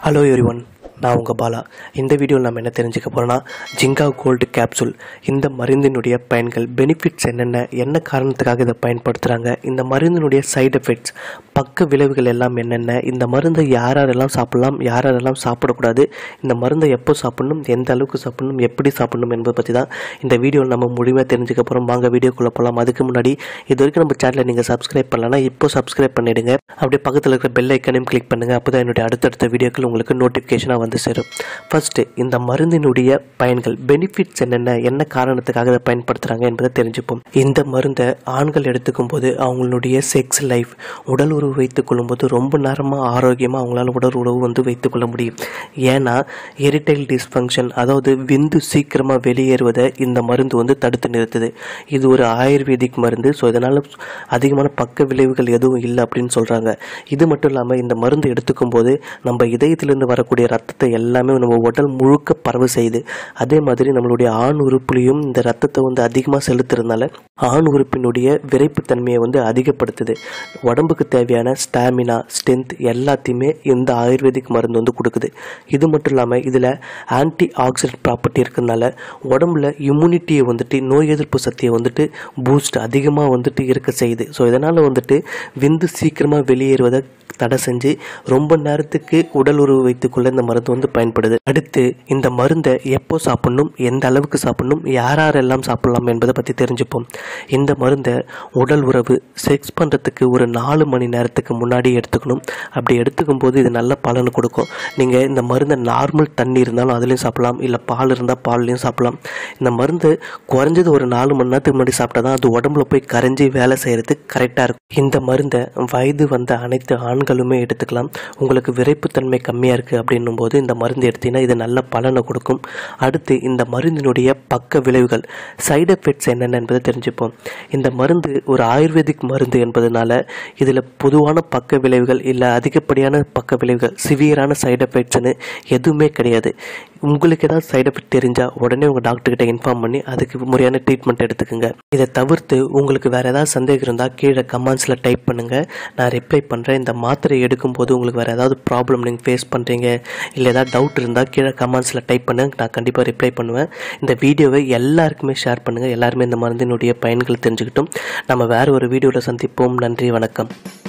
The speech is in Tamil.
ஹலோ எவ்ரிவன் நான் உங்கள் பாலா இந்த வீடியோவில் நம்ம என்ன தெரிஞ்சுக்க போகிறோன்னா ஜிங்கா கோல்டு கேப்சூல் இந்த மருந்தினுடைய பயன்கள் பெனிஃபிட்ஸ் என்னென்ன என்ன காரணத்துக்காக இதை பயன்படுத்துகிறாங்க இந்த மருந்தினுடைய சைடு எஃபெக்ட்ஸ் பக்க விளைவுகள் எல்லாம் என்னென்ன இந்த மருந்தை யார் யாரெல்லாம் சாப்பிடலாம் யார் யாரெல்லாம் சாப்பிடக்கூடாது இந்த மருந்தை எப்போ சாப்பிடணும் எந்த அளவுக்கு சாப்பிடணும் எப்படி சாப்பிடணும் என்பதை பற்றி தான் இந்த வீடியோவில் நம்ம முழுமையாக தெரிஞ்சுக்க போகிறோம் வாங்க வீடியோக்குள்ளே போகலாம் அதுக்கு முன்னாடி இது வரைக்கும் நம்ம சேனலை நீங்கள் சப்ஸ்கிரைப் பண்ணலன்னா இப்போ சப்ஸ்கிரைப் பண்ணிடுங்க அப்படியே பக்கத்தில் இருக்கிற பெல் ஐக்கனையும் கிளிக் பண்ணுங்கள் அப்போ தான் என்னுடைய அடுத்தடுத்த வீடியோக்கள் உங்களுக்கு நோட்டிஃபிகேஷனாக வந்து சேரும் ஃபர்ஸ்ட்டு இந்த மருந்தினுடைய பயன்கள் பெனிஃபிட்ஸ் என்னென்ன என்ன காரணத்துக்காக இதை பயன்படுத்துகிறாங்க என்பதை தெரிஞ்சுப்போம் இந்த மருந்தை ஆண்கள் எடுத்துக்கும் போது அவங்களுடைய செக்ஸ் லைஃப் உடல் உறவு வைத்துக் கொள்ளும்போது ரொம்ப நேரமாக ஆரோக்கியமாக அவங்களால உடல் உறவு வந்து வைத்துக்கொள்ள முடியும் ஏன்னா எரிட்டைல் டிஸ்ஃபங்க்ஷன் அதாவது விந்து சீக்கிரமாக வெளியேறுவதை இந்த மருந்து வந்து தடுத்து நிறுத்துது இது ஒரு ஆயுர்வேதிக் மருந்து ஸோ இதனால் அதிகமான பக்க விளைவுகள் எதுவும் இல்லை அப்படின்னு சொல்கிறாங்க இது மட்டும் இல்லாமல் இந்த மருந்து எடுத்துக்கும் போது நம்ம இதயத்திலிருந்து வரக்கூடிய ரத்தத்தை எல்லாமே நம்ம உடல் முழுக்க பரவ செய்யுது அதே மாதிரி நம்மளுடைய ஆண் உறுப்புலையும் இந்த ரத்தத்தை வந்து அதிகமாக செலுத்துறதுனால ஆண் உறுப்பினுடைய விரைப்புத்தன்மையை வந்து அதிகப்படுத்துது உடம்புக்கு தேவையான ஸ்டாமினா ஸ்ட்ரென்த் எல்லாத்தையுமே இந்த ஆயுர்வேதிக் மருந்து வந்து கொடுக்குது இது மட்டும் இல்லாமல் இதில் ஆன்டி ஆக்சிடென்ட் ப்ராப்பர்ட்டி இருக்கிறதுனால உடம்புல இம்யூனிட்டியை வந்துட்டு நோய் எதிர்ப்பு சக்தியை வந்துட்டு பூஸ்ட் அதிகமாக வந்துட்டு இருக்க செய்யுது ஸோ இதனால் வந்துட்டு விந்து சீக்கிரமாக வெளியேறுவதை தடை செஞ்சு ரொம்ப நேரத்துக்கு உடல் உறவு வைத்துக்கொள்ள இந்த மருந்து வந்து பயன்படுது அடுத்து இந்த மருந்தை எப்போ சாப்பிடணும் எந்த அளவுக்கு சாப்பிடணும் யார் யாரெல்லாம் சாப்பிடலாம் என்பதை பற்றி தெரிஞ்சுப்போம் இந்த மருந்தை உடல் உறவு செக்ஸ் பண்ணுறதுக்கு ஒரு நாலு மணி நேரத்துக்கு முன்னாடி எடுத்துக்கணும் அப்படி எடுத்துக்கும் போது இது நல்ல பலன் கொடுக்கும் நீங்கள் இந்த மருந்தை நார்மல் தண்ணி இருந்தாலும் அதுலேயும் சாப்பிடலாம் இல்லை பால் இருந்தால் பால்லையும் சாப்பிடலாம் இந்த மருந்து குறைஞ்சது ஒரு நாலு மணி நேரத்துக்கு முன்னாடி சாப்பிட்டா தான் அது உடம்புல போய் கரைஞ்சி வேலை செய்கிறதுக்கு கரெக்டாக இருக்கும் இந்த மருந்தை வயது வந்த அனைத்து ஆண்களுமே எடுத்துக்கலாம் உங்களுக்கு விரைப்புத்தன்மை கம்மியாக இருக்குது அப்படின்னும் போது இந்த மருந்து எடுத்தீங்கன்னா இது நல்ல பலனை கொடுக்கும் அடுத்து இந்த மருந்தினுடைய பக்க விளைவுகள் சைடு எஃபெக்ட்ஸ் என்னென்ன என்பதை தெரிஞ்சுப்போம் இந்த மருந்து ஒரு ஆயுர்வேதிக் மருந்து என்பதனால இதில் பொதுவான பக்க விளைவுகள் இல்லை அதிகப்படியான பக்க விளைவுகள் சிவியரான சைடு எஃபெக்ட்ஸ்னு எதுவுமே கிடையாது உங்களுக்கு ஏதாவது சைடு எஃபெக்ட் தெரிஞ்சால் உடனே உங்கள் டாக்டர்கிட்ட இன்ஃபார்ம் பண்ணி அதுக்கு முறையான ட்ரீட்மெண்ட் எடுத்துக்கோங்க இதை தவிர்த்து உங்களுக்கு வேறு ஏதாவது சந்தேகம் இருந்தால் கீழே கமெண்ட்ஸில் டைப் பண்ணுங்கள் நான் ரிப்ளை பண்ணுறேன் இந்த மாத்திரை எடுக்கும்போது உங்களுக்கு வேறு ஏதாவது ப்ராப்ளம் நீங்கள் ஃபேஸ் பண்ணுறீங்க இல்லை ஏதாவது டவுட் இருந்தால் கீழே கமெண்ட்ஸில் டைப் பண்ணுங்க நான் கண்டிப்பாக ரிப்ளை பண்ணுவேன் இந்த வீடியோவை எல்லாருக்குமே ஷேர் பண்ணுங்கள் எல்லாருமே இந்த மருந்தினுடைய பயன்கள் தெரிஞ்சுக்கிட்டும் நம்ம வேறு ஒரு வீடியோவில் சந்திப்போம் நன்றி வணக்கம்